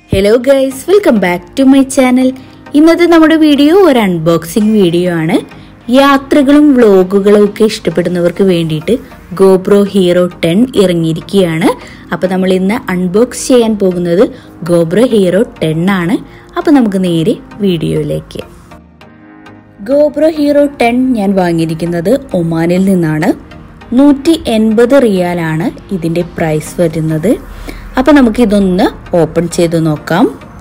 hello guys welcome back to my channel ഇന്നത്തെ നമ്മുടെ video ഒരു അൺബോക്സിംഗ് വീഡിയോ ആണ് യാത്രകളും വ്ളോഗുകളും ഒക്കെ ഇഷ്ടപ്പെടുന്നവർക്ക് വേണ്ടിയിട്ട് ഗോപ്രോ ഹീറോ ടെൻ ഇറങ്ങിയിരിക്കുകയാണ് അപ്പോൾ നമ്മൾ ഇന്ന് അൺബോക്സ് ചെയ്യാൻ പോകുന്നത് ഗോപ്രോ ഹീറോ ടെൻ ആണ് അപ്പോൾ നമുക്ക് നേരെ വീഡിയോയിലേക്ക് ഗോപ്രോ ഹീറോ ടെൻ ഞാൻ വാങ്ങിയിരിക്കുന്നത് ഒമാനിൽ നിന്നാണ് നൂറ്റി എൺപത് റിയാലാണ് ഇതിൻ്റെ പ്രൈസ് വരുന്നത് അപ്പോൾ നമുക്ക് ഇതൊന്ന് ഓപ്പൺ ചെയ്ത് നോക്കാം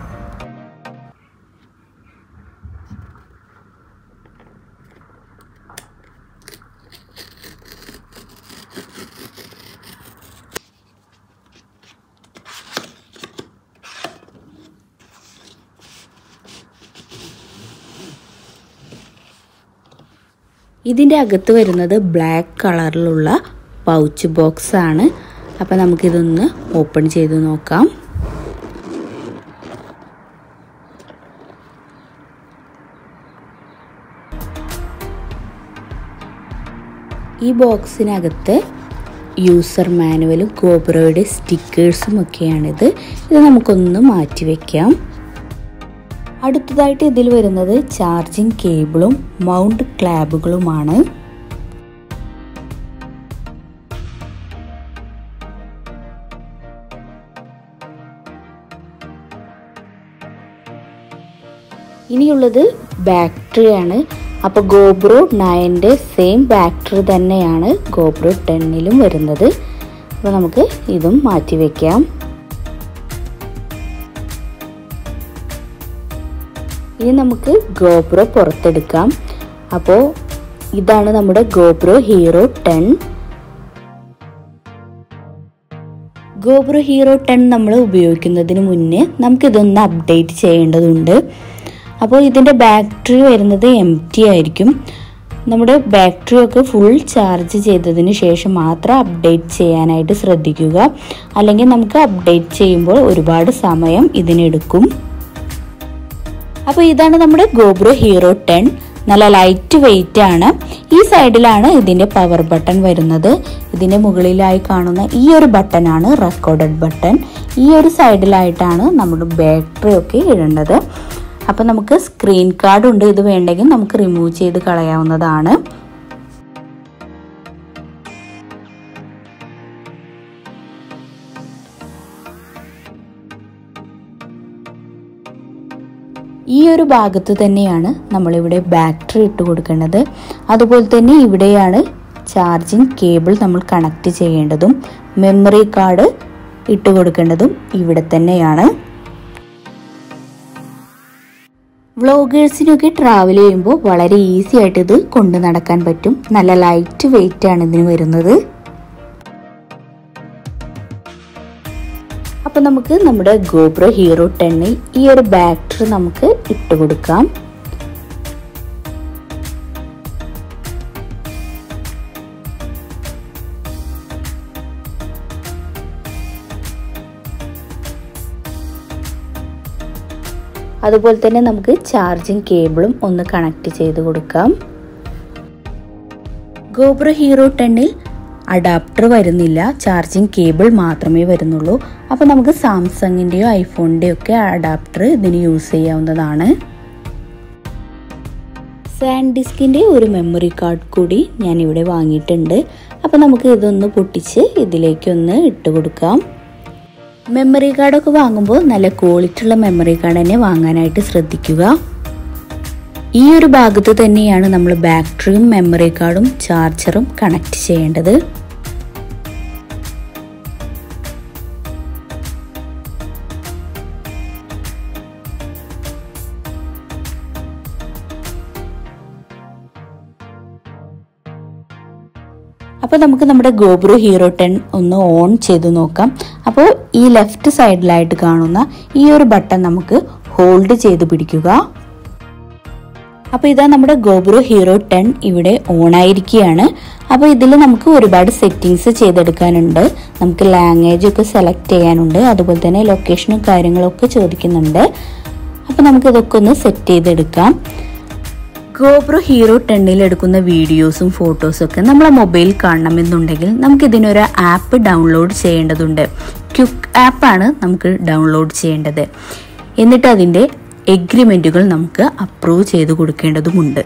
ഇതിൻ്റെ അകത്ത് വരുന്നത് ബ്ലാക്ക് കളറിലുള്ള പൗച്ച് ബോക്സ് ആണ് അപ്പോൾ നമുക്കിതൊന്ന് ഓപ്പൺ ചെയ്ത് നോക്കാം ഈ ബോക്സിനകത്ത് യൂസർ മാനുവലും ഗോബ്രോയുടെ സ്റ്റിക്കേഴ്സും ഒക്കെയാണിത് ഇത് നമുക്കൊന്ന് മാറ്റി വയ്ക്കാം അടുത്തതായിട്ട് ഇതിൽ വരുന്നത് ചാർജിങ് കേബിളും മൗണ്ട് ക്ലാബുകളുമാണ് ഇനിയുള്ളത് ബാറ്ററിയാണ് അപ്പോൾ ഗോബ്രോ നയൻ്റെ സെയിം ബാറ്ററി തന്നെയാണ് ഗോബ്രോ ടെന്നിലും വരുന്നത് അപ്പോൾ നമുക്ക് ഇതും മാറ്റി വയ്ക്കാം ഇനി നമുക്ക് ഗോപ്രോ പുറത്തെടുക്കാം അപ്പോൾ ഇതാണ് നമ്മുടെ GoPro Hero ten GoPro Hero ten നമ്മൾ ഉപയോഗിക്കുന്നതിന് മുന്നേ നമുക്കിതൊന്ന് അപ്ഡേറ്റ് ചെയ്യേണ്ടതുണ്ട് അപ്പോൾ ഇതിൻ്റെ ബാറ്ററി വരുന്നത് എം ടി ആയിരിക്കും നമ്മുടെ ബാറ്ററി ഒക്കെ ഫുൾ ചാർജ് ചെയ്തതിന് ശേഷം മാത്രം അപ്ഡേറ്റ് ചെയ്യാനായിട്ട് ശ്രദ്ധിക്കുക അല്ലെങ്കിൽ നമുക്ക് അപ്ഡേറ്റ് ചെയ്യുമ്പോൾ ഒരുപാട് സമയം ഇതിനെടുക്കും അപ്പോൾ ഇതാണ് നമ്മുടെ ഗോബ്രോ ഹീറോ ടെൻ നല്ല ലൈറ്റ് വെയിറ്റ് ആണ് ഈ സൈഡിലാണ് ഇതിൻ്റെ പവർ ബട്ടൺ വരുന്നത് ഇതിൻ്റെ മുകളിലായി കാണുന്ന ഈ ഒരു ബട്ടൺ ആണ് റെക്കോർഡഡ് ബട്ടൺ ഈ ഒരു സൈഡിലായിട്ടാണ് നമ്മുടെ ബാറ്ററി ഒക്കെ ഇടേണ്ടത് അപ്പോൾ നമുക്ക് സ്ക്രീൻ കാർഡ് ഉണ്ട് ഇത് വേണ്ടെങ്കിൽ നമുക്ക് റിമൂവ് ചെയ്ത് കളയാവുന്നതാണ് ഈ ഒരു ഭാഗത്ത് തന്നെയാണ് നമ്മളിവിടെ ബാറ്ററി ഇട്ട് കൊടുക്കേണ്ടത് അതുപോലെ തന്നെ ഇവിടെയാണ് ചാർജിങ് കേബിൾ നമ്മൾ കണക്ട് ചെയ്യേണ്ടതും മെമ്മറി കാർഡ് ഇട്ട് കൊടുക്കേണ്ടതും ഇവിടെ തന്നെയാണ് വ്ളോഗേഴ്സിനൊക്കെ ട്രാവൽ ചെയ്യുമ്പോൾ വളരെ ഈസി ആയിട്ട് ഇത് കൊണ്ടു നടക്കാൻ പറ്റും നല്ല ലൈറ്റ് വെയിറ്റ് ആണ് ഇതിന് വരുന്നത് അപ്പോൾ നമുക്ക് നമ്മുടെ ഗോപ്രോ ഹീറോ ടെന്നിൽ ഈ ഒരു ബാറ്ററി നമുക്ക് ഇട്ട് കൊടുക്കാം അതുപോലെ തന്നെ നമുക്ക് ചാർജിങ് കേബിളും ഒന്ന് കണക്ട് ചെയ്ത് കൊടുക്കാം ഗോപ്രോ ഹീറോ ടെന്നിൽ അഡാപ്റ്റർ വരുന്നില്ല ചാർജിങ് കേബിൾ മാത്രമേ വരുന്നുള്ളൂ അപ്പോൾ നമുക്ക് സാംസങ്ങിൻ്റെയോ ഐഫോണിൻ്റെയോ ഒക്കെ അഡാപ്റ്റർ ഇതിന് യൂസ് ചെയ്യാവുന്നതാണ് സാൻഡ് ഡിസ്കിൻ്റെ ഒരു മെമ്മറി കാർഡ് കൂടി ഞാൻ ഇവിടെ വാങ്ങിയിട്ടുണ്ട് അപ്പോൾ നമുക്ക് ഇതൊന്ന് പൊട്ടിച്ച് ഇതിലേക്കൊന്ന് ഇട്ട് കൊടുക്കാം മെമ്മറി കാർഡൊക്കെ വാങ്ങുമ്പോൾ നല്ല ക്വാളിറ്റി ഉള്ള മെമ്മറി കാർഡ് തന്നെ വാങ്ങാനായിട്ട് ശ്രദ്ധിക്കുക ഈ ഒരു ഭാഗത്ത് തന്നെയാണ് നമ്മൾ ബാറ്ററിയും മെമ്മറി കാർഡും ചാർജറും കണക്ട് ചെയ്യേണ്ടത് അപ്പോൾ നമുക്ക് നമ്മുടെ ഗോബ്രോ ഹീറോ ടെൻ ഒന്ന് ഓൺ ചെയ്ത് നോക്കാം അപ്പോൾ ഈ ലെഫ്റ്റ് സൈഡിലായിട്ട് കാണുന്ന ഈ ഒരു ബട്ടൺ നമുക്ക് ഹോൾഡ് ചെയ്ത് പിടിക്കുക അപ്പോൾ ഇതാ നമ്മുടെ ഗോബ്രോ ഹീറോ ടെൻ ഇവിടെ ഓൺ ആയിരിക്കുകയാണ് അപ്പോൾ ഇതിൽ നമുക്ക് ഒരുപാട് സെറ്റിങ്സ് ചെയ്തെടുക്കാനുണ്ട് നമുക്ക് ലാംഗ്വേജ് ഒക്കെ സെലക്ട് ചെയ്യാനുണ്ട് അതുപോലെ തന്നെ ലൊക്കേഷനും കാര്യങ്ങളൊക്കെ ചോദിക്കുന്നുണ്ട് അപ്പോൾ നമുക്ക് ഇതൊക്കെ ഒന്ന് സെറ്റ് ചെയ്തെടുക്കാം ഗോപ്രോ ഹീറോ ടെന്നിൽ എടുക്കുന്ന വീഡിയോസും ഫോട്ടോസും ഒക്കെ നമ്മളെ മൊബൈൽ കാണണമെന്നുണ്ടെങ്കിൽ നമുക്ക് ഇതിനൊരു ആപ്പ് ഡൗൺലോഡ് ചെയ്യേണ്ടതുണ്ട് ക്യുക്ക് ആപ്പാണ് നമുക്ക് ഡൗൺലോഡ് ചെയ്യേണ്ടത് എന്നിട്ട് അതിൻ്റെ എഗ്രിമെൻറ്റുകൾ നമുക്ക് അപ്രൂവ് ചെയ്ത് കൊടുക്കേണ്ടതുമുണ്ട്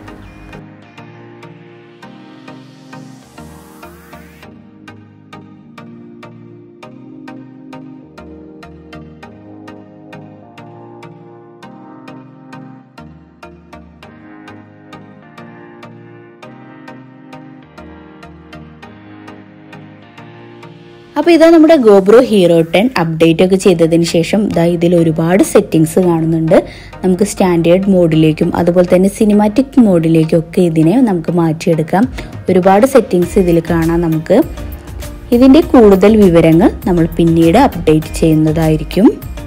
അപ്പോൾ ഇതാ നമ്മുടെ ഗോബ്രോ ഹീറോ ടെൻ അപ്ഡേറ്റ് ഒക്കെ ചെയ്തതിന് ശേഷം ഇതാ ഇതിൽ ഒരുപാട് സെറ്റിങ്സ് കാണുന്നുണ്ട് നമുക്ക് സ്റ്റാൻഡേർഡ് മോഡിലേക്കും അതുപോലെ തന്നെ സിനിമാറ്റിക് മോഡിലേക്കും ഒക്കെ ഇതിനെ നമുക്ക് മാറ്റിയെടുക്കാം ഒരുപാട് സെറ്റിങ്സ് ഇതിൽ കാണാം നമുക്ക് ഇതിൻ്റെ കൂടുതൽ വിവരങ്ങൾ നമ്മൾ പിന്നീട് അപ്ഡേറ്റ് ചെയ്യുന്നതായിരിക്കും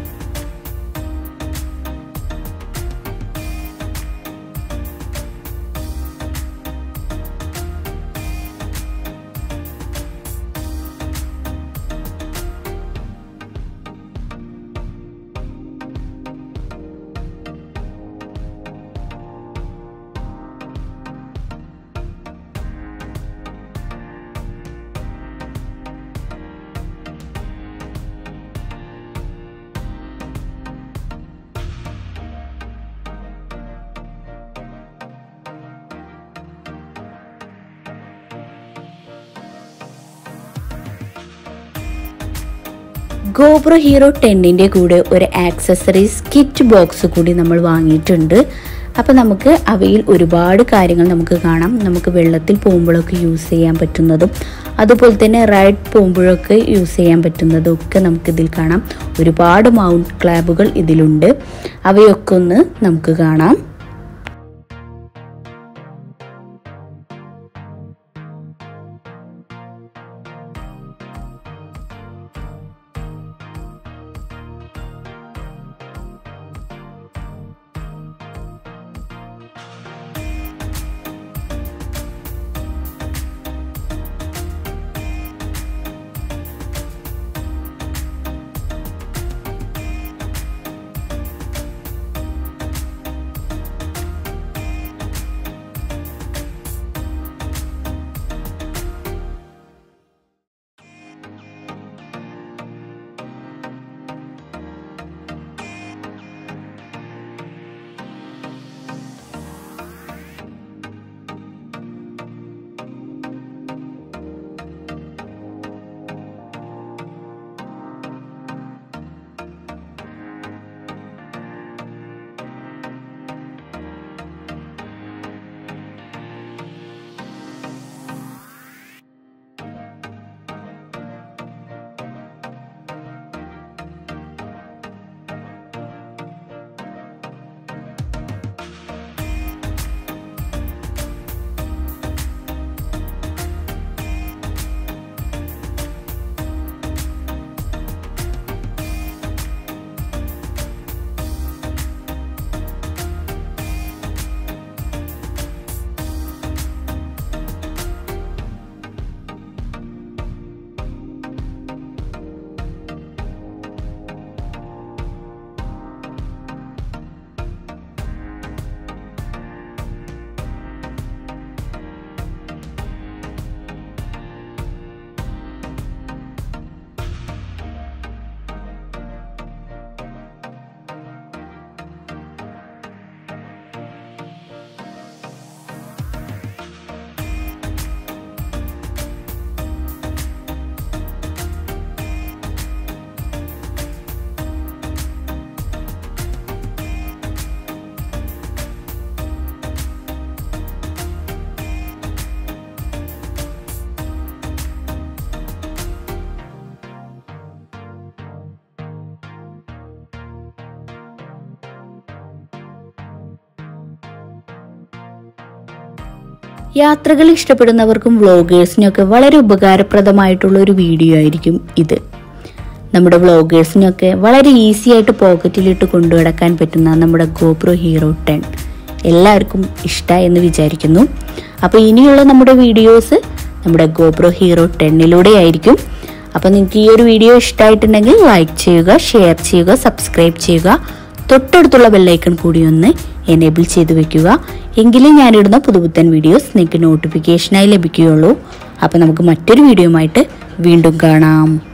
ഗോപ്രോ ഹീറോ ടെന്നിൻ്റെ കൂടെ ഒരു ആക്സസറീസ് കിറ്റ് ബോക്സ് കൂടി നമ്മൾ വാങ്ങിയിട്ടുണ്ട് അപ്പോൾ നമുക്ക് അവയിൽ ഒരുപാട് കാര്യങ്ങൾ നമുക്ക് കാണാം നമുക്ക് വെള്ളത്തിൽ പോകുമ്പോഴൊക്കെ യൂസ് ചെയ്യാൻ പറ്റുന്നതും അതുപോലെ തന്നെ റൈഡ് പോകുമ്പോഴൊക്കെ യൂസ് ചെയ്യാൻ പറ്റുന്നതും ഒക്കെ നമുക്കിതിൽ കാണാം ഒരുപാട് മൗണ്ട് ക്ലാബുകൾ ഇതിലുണ്ട് അവയൊക്കെ ഒന്ന് നമുക്ക് കാണാം യാത്രകൾ ഇഷ്ടപ്പെടുന്നവർക്കും വ്ളോഗേഴ്സിനൊക്കെ വളരെ ഉപകാരപ്രദമായിട്ടുള്ള ഒരു വീഡിയോ ആയിരിക്കും ഇത് നമ്മുടെ വ്ളോഗേഴ്സിനൊക്കെ വളരെ ഈസി ആയിട്ട് പോക്കറ്റിലിട്ട് കൊണ്ടു നടക്കാൻ പറ്റുന്ന നമ്മുടെ ഗോപ്രോ ഹീറോ ടെൻ എല്ലാവർക്കും ഇഷ്ടമായി എന്ന് വിചാരിക്കുന്നു അപ്പോൾ ഇനിയുള്ള നമ്മുടെ വീഡിയോസ് നമ്മുടെ ഗോപ്രോ ഹീറോ ടെന്നിലൂടെ ആയിരിക്കും അപ്പോൾ നിങ്ങൾക്ക് ഈ ഒരു വീഡിയോ ഇഷ്ടമായിട്ടുണ്ടെങ്കിൽ ലൈക്ക് ചെയ്യുക ഷെയർ ചെയ്യുക സബ്സ്ക്രൈബ് ചെയ്യുക തൊട്ടടുത്തുള്ള ബെല്ലൈക്കൺ കൂടി ഒന്ന് എനേബിൾ ചെയ്ത് വെക്കുക എങ്കിലേ ഞാനിടുന്ന പുതുപുത്തൻ വീഡിയോസ് നിങ്ങൾക്ക് നോട്ടിഫിക്കേഷനായി ലഭിക്കുകയുള്ളൂ അപ്പോൾ നമുക്ക് മറ്റൊരു വീഡിയോയുമായിട്ട് വീണ്ടും കാണാം